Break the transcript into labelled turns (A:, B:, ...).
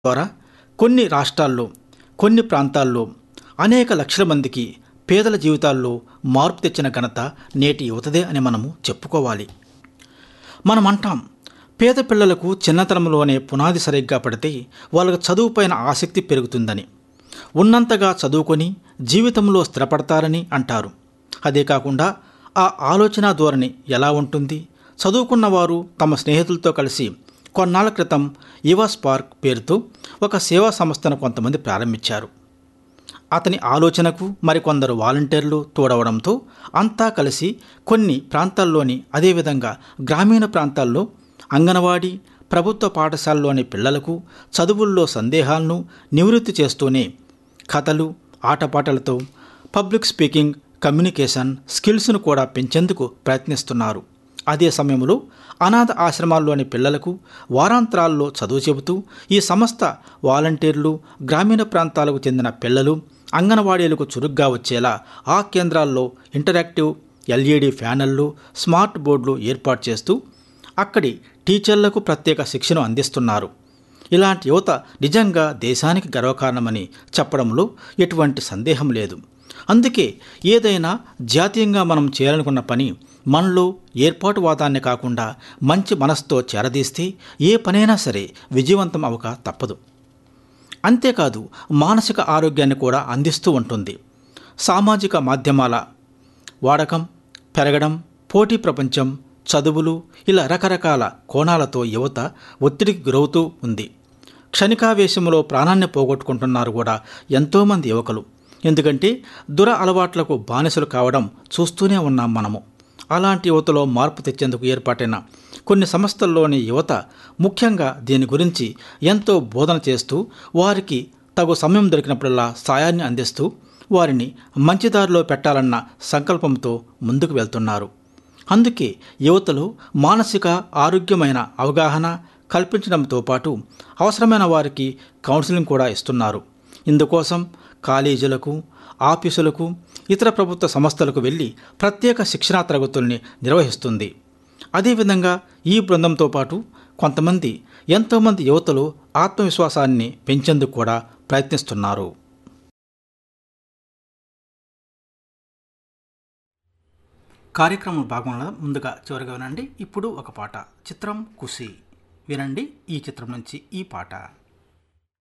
A: ద్వారా కొన్ని రాష్ట్రాల్లో కొన్ని ప్రాంతాల్లో అనేక లక్షల మందికి పేదల జీవితాల్లో మార్పు తెచ్చిన ఘనత నేటి యువతదే అని మనము చెప్పుకోవాలి మనం అంటాం పేద పిల్లలకు చిన్నతనంలోనే పునాది సరిగ్గా పడితే వాళ్ళకు చదువుపైన ఆసక్తి పెరుగుతుందని ఉన్నంతగా చదువుకొని జీవితంలో స్థిరపడతారని అంటారు అదే కాకుండా ఆ ఆలోచన ధోరణి ఎలా ఉంటుంది చదువుకున్న వారు తమ స్నేహితులతో కలిసి కొన్నాళ్ల క్రితం యువ స్పార్క్ పేరుతో ఒక సేవా సంస్థను కొంతమంది ప్రారంభించారు అతని ఆలోచనకు మరికొందరు వాలంటీర్లు తోడవడంతో అంతా కలిసి కొన్ని ప్రాంతాల్లోని అదేవిధంగా గ్రామీణ ప్రాంతాల్లో అంగనవాడీ ప్రభుత్వ పాఠశాలలోని పిల్లలకు చదువుల్లో సందేహాలను నివృత్తి చేస్తూనే కథలు ఆటపాటలతో పబ్లిక్ స్పీకింగ్ కమ్యూనికేషన్ స్కిల్స్ను కూడా పెంచేందుకు ప్రయత్నిస్తున్నారు అదే సమయంలో అనాథ ఆశ్రమాల్లోని పిల్లలకు వారాంతరాల్లో చదువు చెబుతూ ఈ సంస్థ వాలంటీర్లు గ్రామీణ ప్రాంతాలకు చెందిన పిల్లలు అంగన్వాడీలకు చురుగ్గా వచ్చేలా ఆ కేంద్రాల్లో ఇంటరాక్టివ్ ఎల్ఈడి ఫ్యానళ్లు స్మార్ట్ బోర్డులు ఏర్పాటు చేస్తూ అక్కడి టీచర్లకు ప్రత్యేక శిక్షణ అందిస్తున్నారు ఇలాంటి యువత నిజంగా దేశానికి గర్వకారణమని చెప్పడంలో ఎటువంటి సందేహం లేదు అందుకే ఏదైనా జాతీయంగా మనం చేయాలనుకున్న పని మనలో ఏర్పాటువాదాన్ని కాకుండా మంచి మనసుతో చేరదీస్తే ఏ పనైనా సరే విజయవంతం అవక తప్పదు అంతేకాదు మానసిక ఆరోగ్యాన్ని కూడా అందిస్తూ ఉంటుంది సామాజిక మాధ్యమాల వాడకం పెరగడం పోటీ ప్రపంచం చదువులు ఇలా రకరకాల కోణాలతో యువత ఒత్తిడికి గురవుతూ ఉంది క్షణికావేశంలో ప్రాణాన్ని పోగొట్టుకుంటున్నారు కూడా ఎంతోమంది యువకులు ఎందుకంటే దుర అలవాట్లకు బానిసలు కావడం చూస్తూనే ఉన్నాం మనము అలాంటి యువతలో మార్పు తెచ్చేందుకు ఏర్పాటైన కొన్ని సంస్థల్లోని యువత ముఖ్యంగా దీని గురించి ఎంతో బోధన చేస్తూ వారికి తగు సమయం దొరికినప్పుడల్లా సాయాన్ని అందిస్తూ వారిని మంచిదారిలో పెట్టాలన్న సంకల్పంతో ముందుకు వెళ్తున్నారు అందుకే యువతలో మానసిక ఆరోగ్యమైన అవగాహన కల్పించడంతో పాటు అవసరమైన వారికి కౌన్సిలింగ్ కూడా ఇస్తున్నారు ఇందుకోసం కాలేజీలకు ఆఫీసులకు ఇతర ప్రభుత్వ సంస్థలకు వెళ్ళి ప్రత్యేక శిక్షణా తరగతుల్ని నిర్వహిస్తుంది అదేవిధంగా ఈ బృందంతో పాటు కొంతమంది ఎంతోమంది యువతలు ఆత్మవిశ్వాసాన్ని పెంచేందుకు కూడా ప్రయత్నిస్తున్నారు కార్యక్రమం భాగంలో ముందుగా చివరిగా వినండి ఇప్పుడు ఒక పాట చిత్రం కుసి వినండి ఈ చిత్రం నుంచి ఈ పాట